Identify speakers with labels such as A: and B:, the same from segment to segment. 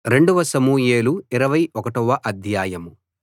A: రెండవ సమూయేలు ఇరవై ఒకటవ అధ్యాయం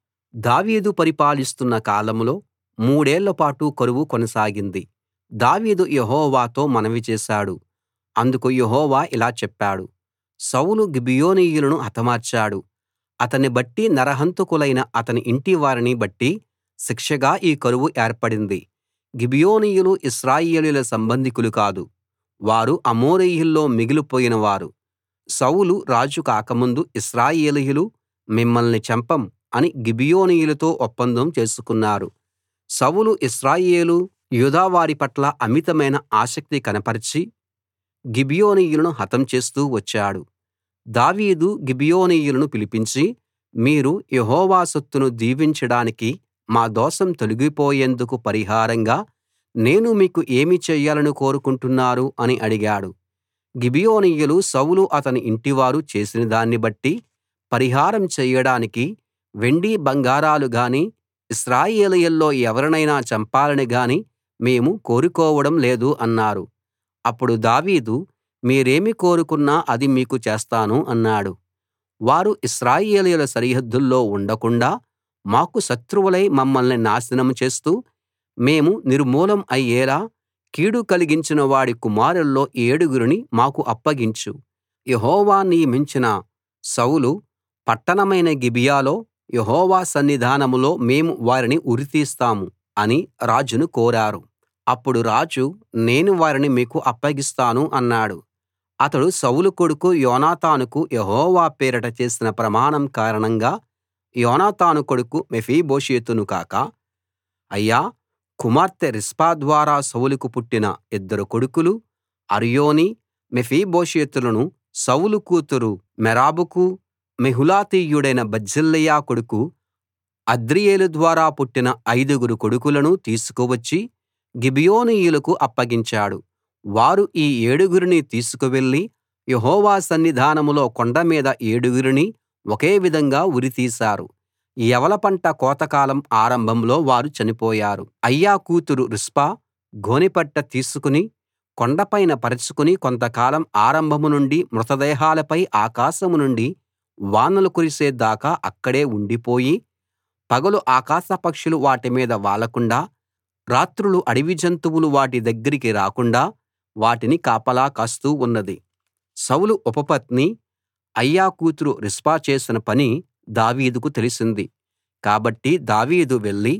A: దావీదు పరిపాలిస్తున్న కాలంలో మూడేళ్ళపాటు కరువు కొనసాగింది దావీదు యెహోవాతో మనవి చేశాడు అందుకు యెహోవా ఇలా చెప్పాడు సౌలు గిబియోనీయులను హతమార్చాడు అతన్ని బట్టి నరహంతకులైన అతని ఇంటివారిని బట్టి శిక్షగా ఈ కరువు ఏర్పడింది గిబియోనీయులు ఇశ్రాయేలీయుల సంబంధికులు కాదు వారు అమోరీయుల్లో మిగిలిపోయిన వారు సౌలు రాజు కాకముందు ఇశ్రాయేలీయులు మిమ్మల్ని చంపం అని గిబియోనీయులతో ఒప్పందం చేసుకున్నారు సౌలు ఇశ్రాయేలు యూదావారి పట్ల అమితమైన ఆసక్తి కనపరచి గిబియోనీయులను హతం చేస్తూ వచ్చాడు దావీదు గిబియోనీయులను పిలిపించి మీరు యెహోవా సొత్తును దీవించడానికి మా దోషం తొలగిపోయేందుకు పరిహారంగా నేను మీకు ఏమి చెయ్యాలని కోరుకుంటున్నారు అని అడిగాడు గిబియోనీయులు సౌలు అతని ఇంటివారు చేసిన దాన్ని బట్టి పరిహారం చెయ్యడానికి వెండి బంగారాలు గానీ ఇశ్రాయేలీయుల్లో ఎవరినైనా చంపాలని గానీ మేము కోరుకోవడం లేదు అన్నారు అప్పుడు దావీదు మీరేమి కోరుకున్నా అది మీకు చేస్తాను అన్నాడు వారు ఇశ్రాయేలీయుల సరిహద్దుల్లో ఉండకుండాా మాకు శత్రువులై మమ్మల్ని నాశనం చేస్తూ మేము నిర్మూలం అయ్యేలా కీడు కలిగించిన వాడి కుమారుల్లో ఏడుగురిని మాకు అప్పగించు యెహోవా నియమించిన సౌలు పట్టణమైన గిబియాలో యెహోవా సన్నిధానంలో మేము వారిని ఉరితీస్తాం అని రాజును కోరారు అప్పుడు రాజు నేను వారిని మీకు అప్పగిస్తాను అన్నాడు అతడు సౌలు కొడుకు యోనాతానుకు యెహోవా పేరిట చేసిన ప్రమాణం కారణంగా యోనాతాను కొడుకు మెఫీబోషెతును కాక అయ్యా కుమార్తె రిస్పా ద్వారా సౌలుకు పుట్టిన ఇద్దరు కొడుకులు అర్యోనీ మెఫీబోషెతులను సౌలు కూతురు మెరాబుకు మెహూలతీయుడైన బర్జిల్లయి కొడుకు అద్రీయేలు ద్వారా పుట్టిన ఐదుగురు కొడుకులను తీసుకువచ్చి గిబియోనీయులకు అప్పగించాడు వారు ఈ ఏడుగురిని తీసుకువెళ్లి యెహోవా సన్నిధానంలో కొండ మీద ఏడుగురిని ఒకే విధంగా ఉరితీశారు యవల పంట కోతకాలం ఆరంభంలో వారు చనిపోయారు అయ్యా కూతురు రిస్పా గోనెపట్ట తీసుకుని కొండపైన పరచుకుని కొంతకాలం ఆరంభం నుండి మృతదేహాలపై ఆకాశం నుండి వానలు కురిసే దాకా అక్కడే ఉండిపోయి పగలు ఆకాశ పక్షులు వాటి మీద వాలకుండా రాత్రులు అడవి జంతువులు వాటి దగ్గరికి రాకుండా వాటిని కాపలా కాస్తూ ఉన్నది సౌలు ఉపపత్ని అయ్యా కూతురు రిస్పా చేసిన పని దావీదుకు తెలిసింది కాబట్టి దావీదు వెళ్లి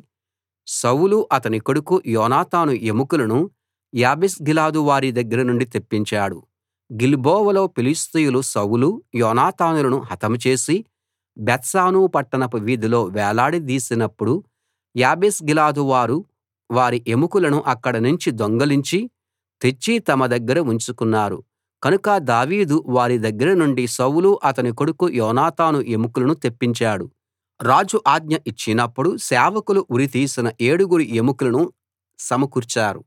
A: సౌలు అతని కొడుకు యోనాతాను ఎముకలను యాబేష్గిలాదు వారి దగ్గర నుండి తెప్పించాడు గిల్బోవలో ఫిలిష్తీయులు సౌలు యోనాతానులను హతం చేసి బేత్షాను పట్టణపు వీధిలో వేలాడదీసినప్పుడు యాబేష్గిలాదు వారు వారి ఎముకలను అక్కడ నుంచి దొంగిలించి తెచ్చి తమ దగ్గర ఉంచుకున్నారు కనుక దావీదు వారి దగ్గర నుండి సౌలు అతని కొడుకు యోనాతాను ఎముకలను తెప్పించాడు రాజు ఆజ్ఞ ఇచ్చినప్పుడు సేవకులు ఉరి తీసిన ఏడుగురి ఎముకలను సమకూర్చారు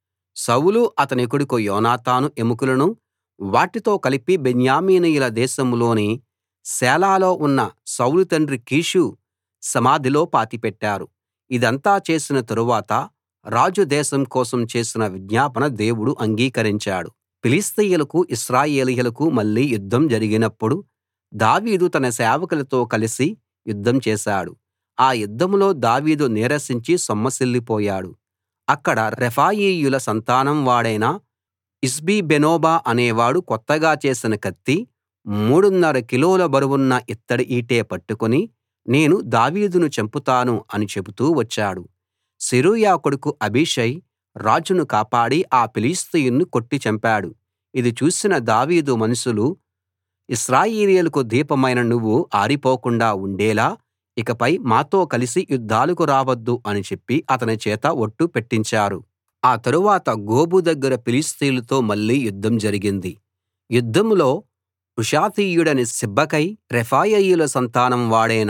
A: సౌలు అతని కొడుకు యోనాతాను ఎముకలను వాటితో కలిపి బెన్యామీనీయుల దేశంలోని సేలాలో ఉన్న సౌలు తండ్రి కీషు సమాధిలో పాతిపెట్టారు ఇదంతా చేసిన తరువాత రాజు దేశం కోసం చేసిన విజ్ఞాపన దేవుడు అంగీకరించాడు ఫిలిష్తీయులకు ఇశ్రాయేలీయులకు మళ్ళీ యుద్ధం జరిగినప్పుడు దావీదు తన సేవకులతో కలిసి యుద్ధం చేశాడు ఆ యుద్ధంలో దావీదు నీరసించి సొమ్మసిల్లిపోయాడు అక్కడ రెఫాయీయుల సంతానం వాడైన ఇష్బిబేనోబా అనేవాడు కొత్తగా చేసిన కత్తి మూడున్నర కిలోల బరువున్న ఇత్తడి ఈటె పట్టుకుని నేను దావీదును చంపుతాను అని చెబుతూ వచ్చాడు సెరూయా కొడుకు అబీషై రాజును కాపాడి ఆ ఫిలిష్తీయుణ్ణి కొట్టి చంపాడు ఇది చూసిన దావీదు మనుషులు ఇశ్రాయేలీయులకు దీపమైన నువ్వు ఆరిపోకుండా ఉండేలా ఇకపై మాతో కలిసి యుద్ధాలకు రావద్దు అని చెప్పి అతని చేత ఒట్టు పెట్టించారు ఆ తరువాత గోబు దగ్గర ఫిలిష్తీయులతో మళ్ళీ యుద్ధం జరిగింది యుద్ధంలో హుషాతీయుడైన సిబ్బెకై రెఫాయీయుల సంతానం వాడైన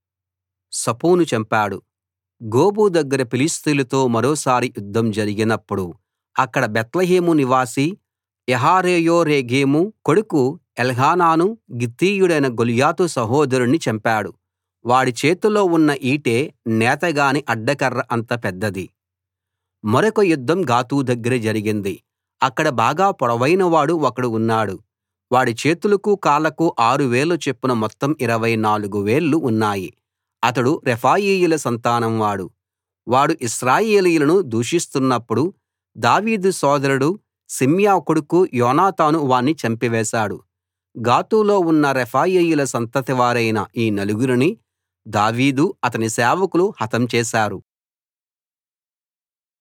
A: సఫును చంపాడు గోబు దగ్గర ఫిలిష్తీయులతో మరోసారి యుద్ధం జరిగినప్పుడు అక్కడ బేత్లెహేము నివాసి యహరేయోరెగీము కొడుకు ఎల్హానాను గిత్తీయుడైన గొల్యాతు సహోదరుణ్ణి చంపాడు వాడి చేతిలో ఉన్న ఈటె నేతగాని అడ్డకర్ర అంత పెద్దది మరొక యుద్ధం గాతు దగ్గర జరిగింది అక్కడ బాగా పొడవైనవాడు ఒకడు ఉన్నాడు వాడి చేతులకు కాళ్లకు ఆరు వేళ్ల చొప్పున మొత్తం ఇరవై నాలుగు వేళ్లు ఉన్నాయి అతడు రెఫాయీయుల సంతానం వాడు వాడు ఇశ్రాయేలీయులను దూషిస్తున్నప్పుడు దావీదు సోదరుడు షిమ్యా కొడుకు యోనాతాను వాణ్ణి చంపివేశాడు గాతులో ఉన్న రెఫాయీయుల సంతతి వారైన ఈ నలుగురిని దావీదు అతని సేవకులు హతం చేశారు